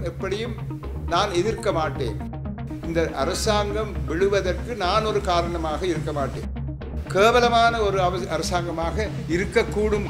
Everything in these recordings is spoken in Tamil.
எப்படியும் நான் எதிர்க்க மாட்டேன் இந்த அரசாங்கம் விழுவதற்கு நான் ஒரு காரணமாக இருக்க மாட்டேன் கேவலமான ஒரு அவ- அரசாங்கமாக இருக்கக்கூடும்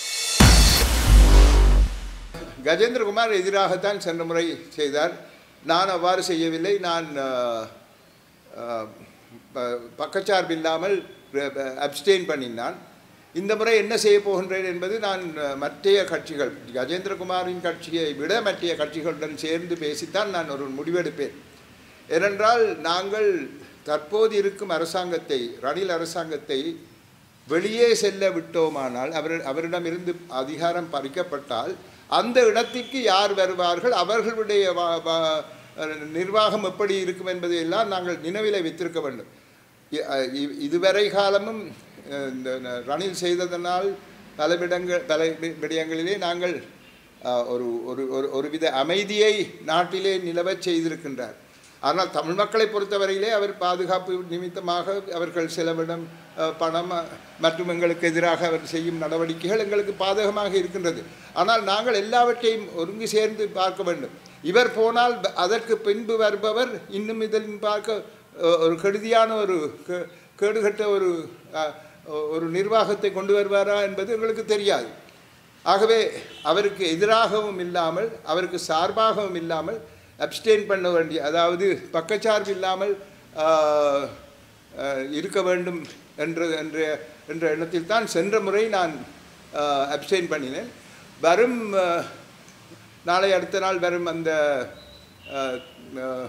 கஜேந்திரகுமார் எதிராகத்தான் சென்ற முறை செய்தார் நான் அவ்வாறு செய்யவில்லை நான் அஹ், அஹ், ப- பக்கச்சார்பு இல்லாமல் அப்ஸ்டெயின் பண்ணினான் இந்த முறை என்ன செய்ய போகின்றேன் என்பது நான் அஹ், மற்றைய கட்சிகள் கஜேந்திரகுமாரின் கட்சியை விட மற்றைய கட்சிகளுடன் சேர்ந்து பேசித்தான் நான் ஒரு முடிவெடுப்பேன் ஏனென்றால் நாங்கள் தற்போது இருக்கும் அரசாங்கத்தை ரணில் அரசாங்கத்தை வெளியே செல்ல விட்டோமானால் அவர் அவரிடமிருந்து அதிகாரம் பறிக்கப்பட்டால் அந்த இடத்திற்கு யார் வருவார்கள் அவர்களுடைய வா- வா- நிர்வாகம் எப்படி இருக்கும் என்பதை எல்லாம் நாங்கள் நினைவிலே வைத்திருக்க வேண்டும் இ- அ- இ- இதுவரை காலமும் அஹ், இந்த ந- ரணில் செய்ததனால் பல விடங்கள் பல வி- விடயங்களிலே நாங்கள் அஹ், ஒரு ஒரு ஒரு ஒருவித அமைதியை நாட்டிலே நிலவச் செய்திருக்கின்றார் ஆனால் தமிழ் மக்களை பொறுத்தவரையிலே அவர் பாதுகாப்பு நிமித்தமாக அவர்கள் செலவிடம் அஹ், பணம் அஹ், மற்றும் எங்களுக்கு எதிராக அவர் செய்யும் நடவடிக்கைகள் எங்களுக்கு பாதகமாக இருக்கின்றது ஆனால் நாங்கள் எல்லாவற்றையும் ஒருங்கு சேர்ந்து பார்க்க வேண்டும் இவர் போனால் ப- அதற்கு பின்பு வருபவர் இன்னும் இதில் பார்க்க அஹ், ஒரு கெடுதியான ஒரு கே- கேடுகட்ட ஒரு அஹ், ஒரு நிர்வாகத்தை கொண்டு வருவாரா என்பது எங்களுக்கு தெரியாது ஆகவே அவருக்கு எதிராகவும் இல்லாமல் அவருக்கு சார்பாகவும் இல்லாமல் அப்ஸ்டெயின் பண்ண வேண்டிய அதாவது பக்கச்சார்பு இல்லாமல் ஆஹ், ஆஹ், இருக்க வேண்டும் என்ற என்ற என்ற எண்ணத்தில் தான் சென்ற முறை நான் அப்ஸ்டெயின் பண்ணினேன் வரும் ஆஹ், நாளை அடுத்த நாள் வரும் அந்த ஆஹ், ஆஹ்,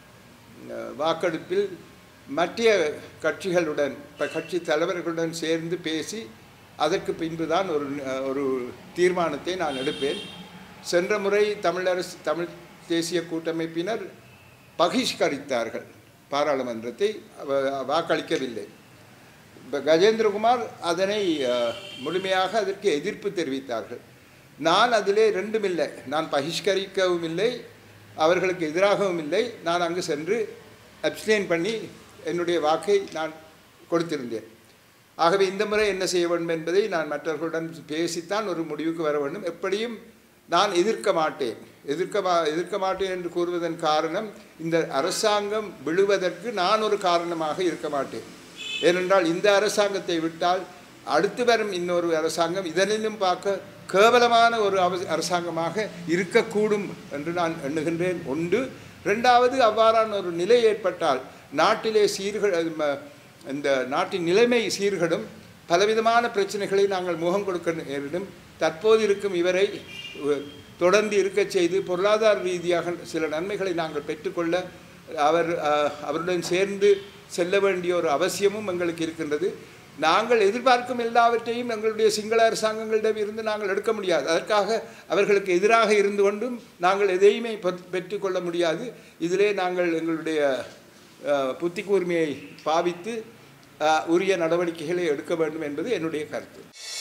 அஹ் வாக்கெடுப்பில் மற்ற கட்சிகளுடன் இப்ப கட்சி தலைவர்களுடன் சேர்ந்து பேசி அதற்கு பின்புதான் ஒரு அஹ், ஒரு தீர்மானத்தை நான் எடுப்பேன் சென்ற முறை தமிழரசு தமிழ் தேசிய கூட்டமைப்பினர் பகிஷ்கரித்தார்கள் பாராளுமன்றத்தை அவ- வாக்களிக்கவில்லை இப்ப கஜேந்திரகுமார் அதனை அஹ், முழுமையாக அதற்கு எதிர்ப்பு தெரிவித்தார்கள் நான் அதிலே ரெண்டும் இல்லை நான் பகிஷ்கரிக்கவும் இல்லை அவர்களுக்கு எதிராகவும் இல்லை நான் அங்கு சென்று அப்ஸ்டெயின் பண்ணி என்னுடைய வாக்கை நான் கொடுத்திருந்தேன் ஆகவே இந்த முறை என்ன செய்ய வேண்டும் என்பதை நான் மற்றவர்களுடன் பேசித்தான் ஒரு முடிவுக்கு வர வேண்டும் எப்படியும் நான் எதிர்க்க மாட்டேன் எதிர்க்க மா எதிர்க்க மாட்டேன் என்று கூறுவதன் காரணம் இந்த அரசாங்கம் விழுவதற்கு நான் ஒரு காரணமாக இருக்க மாட்டேன் ஏனென்றால் இந்த அரசாங்கத்தை விட்டால் அடுத்து வரும் இன்னொரு அரசாங்கம் இதனிலும் பார்க்க கேவலமான ஒரு அவ- அரசாங்கமாக இருக்கக்கூடும் என்று நான் எண்ணுகின்றேன் ஒன்று ரெண்டாவது அவ்வாறான ஒரு நிலை ஏற்பட்டால் நாட்டிலே சீர்கள் ம- இந்த நாட்டின் நிலைமை சீர்கடும் பலவிதமான பிரச்சனைகளை நாங்கள் முகம் கொடுக்க நேரிடும் தற்போது இருக்கும் இவரை உ- தொடர்ந்து இருக்கச் செய்து பொருளாதார ரீதியாக சில நன்மைகளை நாங்கள் பெற்றுக்கொள்ள அவர் அஹ், அவருடன் சேர்ந்து செல்ல வேண்டிய ஒரு அவசியமும் எங்களுக்கு இருக்கின்றது நாங்கள் எதிர்பார்க்கும் எல்லாவற்றையும் எங்களுடைய சிங்கள அரசாங்கங்களிடம் இருந்து நாங்கள் எடுக்க முடியாது அதற்காக அவர்களுக்கு எதிராக இருந்து கொண்டும் நாங்கள் எதையுமே பெற்- பெற்றுக்கொள்ள முடியாது இதிலே நாங்கள் எங்களுடைய அஹ், புத்தி கூர்மையை பாவித்து அஹ், உரிய நடவடிக்கைகளை எடுக்க வேண்டும் என்பது என்னுடைய கருத்து